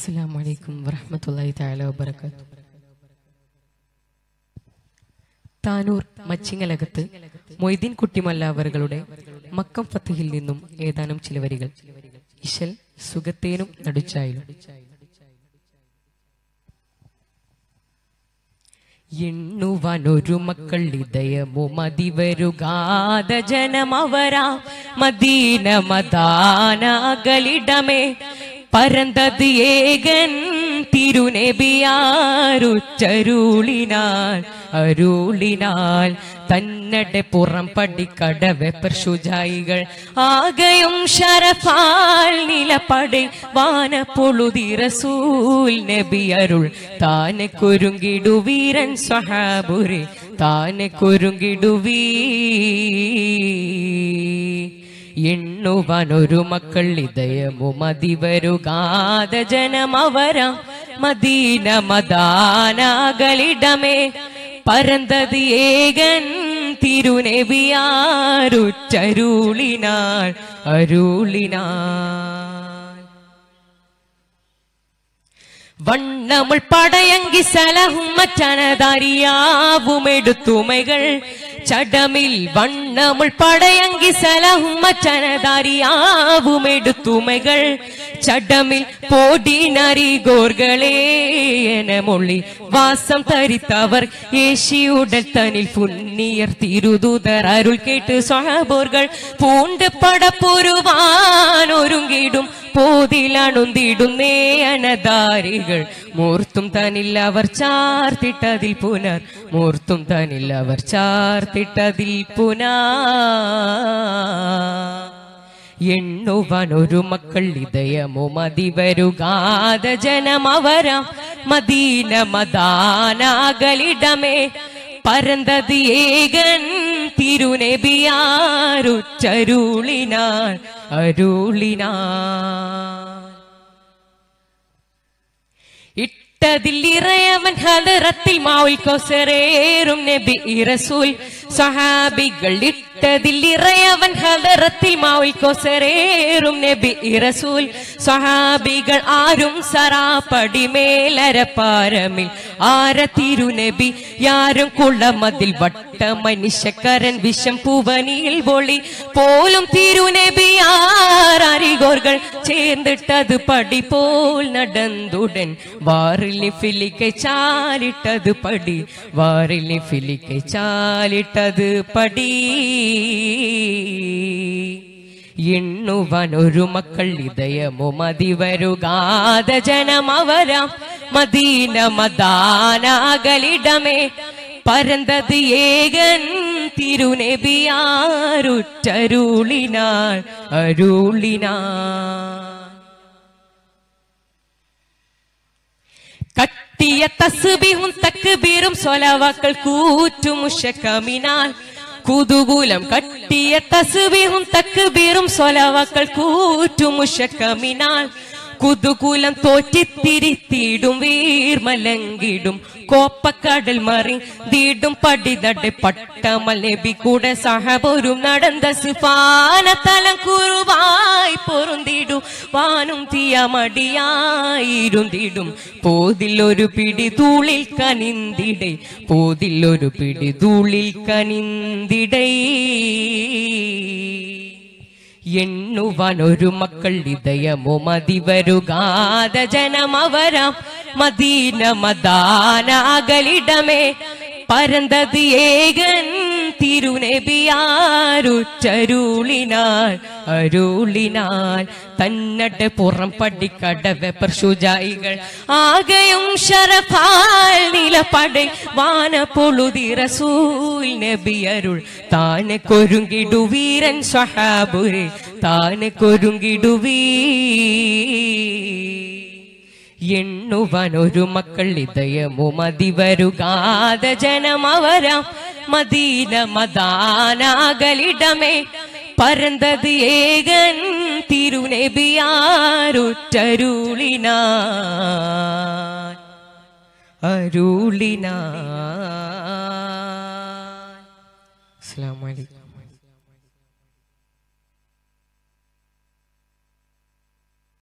അസ്സലാമു അലൈക്കും വറഹ്മത്തുള്ളാഹി തആല വബറകാതുഹു താനൂർ മച്ചിങ്ങലകത്ത് മൊയ്തീൻ കുട്ടിമല്ല അവറുകളുടെ മക്കം ഫത്തഹിൽ നിന്നും ഏതാനും ചില വരികൾ ഇശൽ സുഖത്തേനും നടുച്ചായാലും എണ്ണുവാനൊരു മക്കൾ ഇതയമോ മതിവരുകാത ജനമവരാ മദീന മദാനകളിടമേ പരന്തത് ഏകൻ തിരുനെബിയാരുച്ചരുളിനാൽ അരുളിനാൽ തന്നടെ പുറം പടിക്കടവെ പ്രശുജായികൾ ആകയും ശരഫാൽ നിലപടை വാന പൊളുതി റസൂൽ നബി അരുൾ താനെ കുരുങ്ങിടു വീരൻ സ്വഹാബുരെ താനെ കുരുങ്ങിടുവീ എണ്ണുവാനൊരു മക്കൾ ഇതയമോ മതിവരുകാത ജനമവരാം മദീന മദാനകളിടമേ പരന്തത് ഏകൻ തിരുനെവിയാരുച്ചരുളിനാൾ അരുളിനാൾ വണ്ണമുൾ പടയങ്കി സലഹും മച്ചനതാരിയാവുമെടുത്തുമകൾ ചടമിൽ വണ്ണമുൾ പടയങ്കി സലഹും മച്ചനതാരിയാവുമെടുത്തുമകൾ ചടമിൽ പോടിനറികോർകളെ മൊള്ളി വാസം തരിത്തവർ യേശിയുടൽ തനിൽ പുണ്ണിയർ തിരുദൂതർ അരുൾ കേട്ട് സ്വഹബോർകൾ പൂണ്ട് പടപ്പൊരുവാനൊരുങ്ങിടും പോതിലണുന്തിടുന്നേ അനധാരികൾ മൂർത്തും തനിൽ അവർ ചാർത്തിട്ടതിൽ പുനർ മൂർത്തും തനിൽ അവർ ചാർത്തിട്ടതിൽ പുനാ എണ്ണുവാനൊരു മക്കൾ ഇതയമോ മതിവരുകാത ജനമവരാം മദീന മദാനകളിടമേ പരന്തത് ഏകൻ തിരുനെബിയാരുച്ചരുളിനാൾ അരുളിനാൾ ഇട്ടതിൽ ഇറയവൻ ഹലറത്തിൽ മാവിൽ കൊസറേറും നബി ഇറസൂൽ സഹാബികൾ ഇട്ടതിൽ ഇറയവൻ ഹലറത്തിൽ മാവിൽ കൊസറേറും നബി ഇറസൂൽ സഹാബികൾ ആരും സറാപ്പടി മേലരപ്പാരമിൽ ആര തിരുനബി യാരും കുളമതിൽ വട്ട മനുഷ്യക്കരൻ വിഷം പൂവനിയിൽ പൊളി പോലും തിരുനബി ആരറികോർകൾ ചേർന്നിട്ടത് പടി പോൽ നടന്നുടൻ വാറിലി ഫിലിക്കை ചാലിട്ടത് പടി വാറിലി ഫിലിക്കை ചാലിട്ടത് പടി എണ്ണുവാനൊരു മക്കൾ ഇതയമോ മതിവരുകാത ജനമവരാം മദീന മദാനകളിടമേ പരന്തത് ഏകൻ തിരുനെബിയാരുച്ചരുളിനാൾ അരുളിനാൾ കട്ടിയ തസ്ബിഹും തക്ബീറും സ്വലവാക്കൾ കൂറ്റുമുഷക്കമിനാൽ കുതുകൂലം കട്ടിയ തസ്ബിഹും തക്ബീറും സ്വലവാക്കൾ കൂറ്റുമുഷക്കമിനാൽ കുതുകൂലം തോറ്റിത്തിരിത്തിടും വീർമലങ്കിടും കോപ്പക്കടൽ മറി തീടും പടിതടെ പട്ടമൽ നബി കൂടെ സഹപൊരും നടந்த സിഫാന തലം കുറുവായി പൊറുന്തിടും വാനും തീയമടിയായിരുന്നിടും പോതിൽ ഒരു പിടി തൂളിൽ കനിന്തിടേ പോതിൽ ഒരു പിടി തൂളിൽ കനിന്തിടേ എണ്ണുവാനൊരു മക്കൾ ഇതയമോ മതിവരുകാത ജനമവരാം മദീന മദാനകളിടമേ പരന്തത് ഏകൻ തിരുനെബിയാരുച്ചരുളിനാൾ അരുളിനാൾ തന്നടെ പുറം പടിക്കടവെ പ്രശുജായികൾ ആകയും ശരഫാൽ നിലപടை വാന പൊളുതി റസൂൽ നബി അരുൾ താനെ കൊരുങ്ങിടു വീരൻ സ്വഹാബുരെ താനെ കൊരുങ്ങിടുവീ എണ്ണുവാനൊരു മക്കൾ ഇതയമോ മതിവരുകാത ജനമവരാം മദീന മദാനകളിടമേ പരന്തത് ഏകൻ തിരുനെബിയാരുച്ചരുളിനാൾ അരുളിനാൾ അസ്സലാമു അലൈക്കും